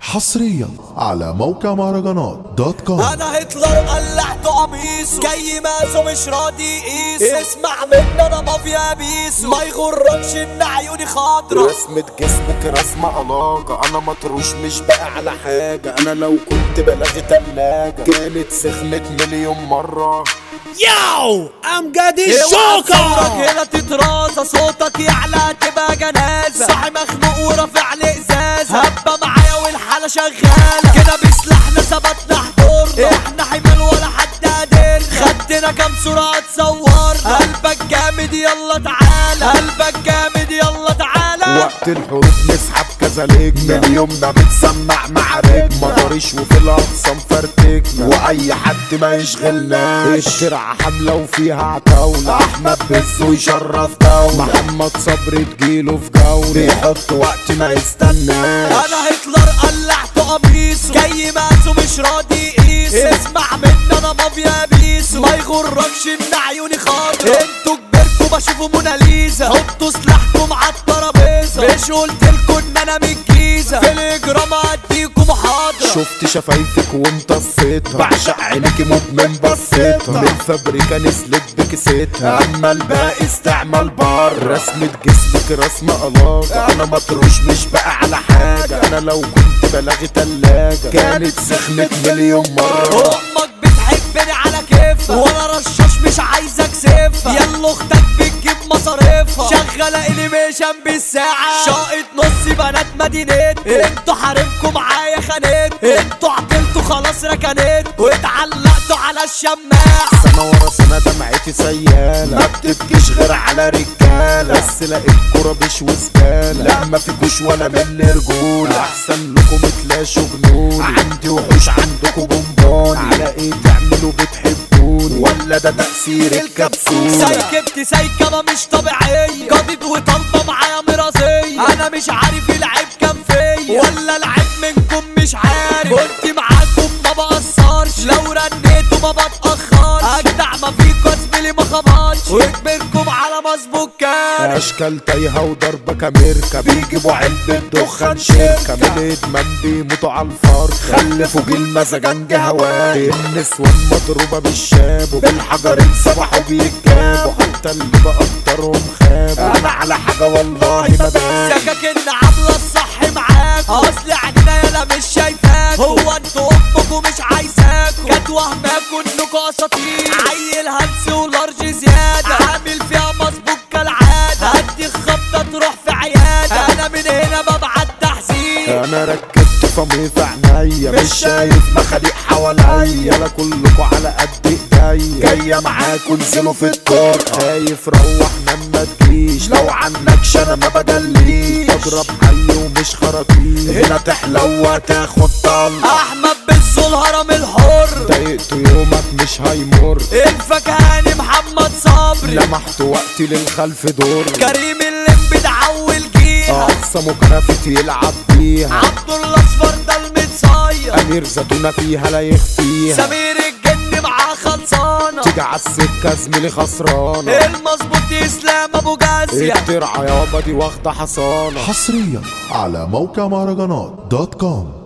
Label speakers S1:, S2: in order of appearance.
S1: حصريا على موقع مهرجانات دوت كوم
S2: انا هتلر قلعته قميصه جاي ماسه مش راضي يقيسه اسمع مني انا مافيا بيسو ما يغركش ان عيوني خضرا
S3: رسمة جسمك رسمة علاقة أنا مطروش مش بقى على حاجة أنا لو كنت بلاغي تلاجة كانت سخنت مليون مرة
S4: ياو امجد
S2: صورك
S4: الشوكة
S2: هنا تترازى صوتك يعلى تبقى جنازة صاحي مخنوق ورافع لإزازة هبة معايا والحالة شغالة كده بسلاحنا ثبتنا حضورنا احنا حمل ولا حد قادر خدنا كام صورة اتصورنا قلبك جامد يلا تعالى قلبك جامد يلا تعالى
S3: وقت الحروف نسحب كذا لجنة من يومنا بتسمع مع رجل مطريش وفي الأقسام فرتكنا وأي حد ما يشغلناش الشرعة حملة وفيها عتاولة أحمد بزو يشرف دولة محمد صبري تجيله في جولة بيحط وقت ما يستناش
S2: انا هتلر قلعته قميصه جاي ماسه مش راضي يقيسه اسمع مني انا مافيا بيسو ما يغركش ان عيوني خضرا انتوا كبرتوا بشوفوا موناليزا حطوا سلاحكم على الترابيزه مش قلتلكوا ان انا من الجيزه في الاجرام اديكوا محاضره
S3: شفت شفايفك وامتصيتها بعشق عينك مدمن بصيتها من فابريكا نزلت بكسيتها اما الباقي استعمل بار رسمة جسمك رسمة علاقة انا مطروش مش بقى على حاجة انا لو كنت بلاغي تلاجة كانت سخنت مليون مرة
S2: امك بتحبني على كيفها وانا رشاش مش عايزك سيفها يلا اختك بتجيب مصاريفها شغاله انيميشن بالساعه شاقط نص بنات مدينتكم انتوا حارمكم معايا خانت انتوا عطلتوا خلاص ركنت واتعلقتوا على الشماع
S3: سنة ورا سنة دمعتي سيالة ما بتبكيش غير على رجالة بس لقيت كرة بش وزبالة لا ما فيكوش ولا من رجولة احسن لكم تلاشوا جنون عندي وحوش عندكم بونبون على ايه تعملوا بتحبوني ولا ده تأثير الكبسولة
S2: سايكبت سايكبة مش طبيعية جديد وطالبة معايا مرازية أنا مش عارف العيب كان فيا ولا العيب منكم مش عارف كنت معاكم ما بقصرش لو رنيتوا ما بتأخرش أجدع ما فيكوا زميلي ما خبطش وكبركم على مسبوك كارش
S3: اشكال تايهة وضربة كاميركا بيجيبوا علبة دخان شركة من الادمان بيموتوا على الفرق خلفوا جيل مزاجنج هواي النسوان مضروبة بالشاب وبالحجر انسبحوا بيتجابوا حتى اللي بقدرهم خابوا انا على حاجة والله ما باقي
S2: سكاكين عاملة الصح معاك أصل عينينا يالا مش شايفاك هو انتوا أمكوا مش عايزاكوا كانت وهماكوا انكوا أساطير عيل هلس ولارج زيادة عامل فيها مسبوك كالعادة هدي الخبطة تروح في عيادة أنا من هنا ببعت تحذير
S3: انا ركبت فمي في عينيا مش شايف مخاليق حواليا لا كلكوا على قد ايديا جايه معاكوا انزلوا في الطور خايف روح ما تجيش لو عنكش انا ما بدليش اضرب حي ومش خراطيش هنا تحلو وتاخد طل
S2: أحمد بزو الهرم الحر
S3: ضايقت يومك مش هيمر
S2: الفكهاني محمد صبري
S3: لمحت وقتي للخلف دور
S2: كريم اللي بتعول جيها
S3: اقصى مكرفت يلعب بيها
S2: عبد الله اصفر ده المتصير
S3: امير زتونة فيها لا يخفيها
S2: سمير الجن معاه خلصانة
S3: تيجي عالسكة زميلي خسرانة
S2: المظبوط اسلام ابو جاسية
S3: الترعة يابا دي واخدة حصانة
S1: حصريا على موقع مهرجانات دوت كوم